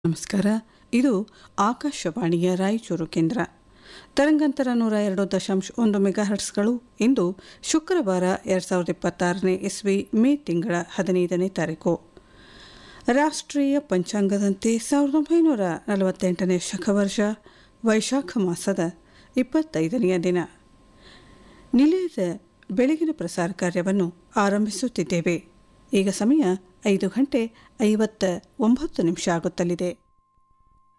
ನಮಸ್ಕಾರ ಇದು ಆಕಾಶವಾಣಿಯ ರಾಯಚೂರು ಕೇಂದ್ರ ತರಂಗಾಂತರ ನೂರ ಎರಡು ದಶಾಂಶ ಒಂದು ಮೆಗಾಹರ್ಟ್ಸ್ಗಳು ಇಂದು ಶುಕ್ರವಾರ ಎರಡು ಸಾವಿರದ ಇಪ್ಪತ್ತಾರನೇ ಇಸ್ವಿ ಮೇ ತಿಂಗಳ ಹದಿನೈದನೇ ತಾರೀಕು ರಾಷ್ಟ್ರೀಯ ಪಂಚಾಂಗದಂತೆ ಸಾವಿರದ ಒಂಬೈನೂರ ನಲವತ್ತೆಂಟನೇ ಶಕವರ್ಷ ವೈಶಾಖ ಮಾಸದ ಇಪ್ಪತ್ತೈದನೆಯ ದಿನ ನಿಲಯದ ಬೆಳಗಿನ ಪ್ರಸಾರ ಕಾರ್ಯವನ್ನು ಆರಂಭಿಸುತ್ತಿದ್ದೇವೆ ಈಗ ಸಮಯ ಐದು ಗಂಟೆ ಐವತ್ತ ಒಂಬತ್ತು ನಿಮಿಷ ಆಗುತ್ತಲಿದೆ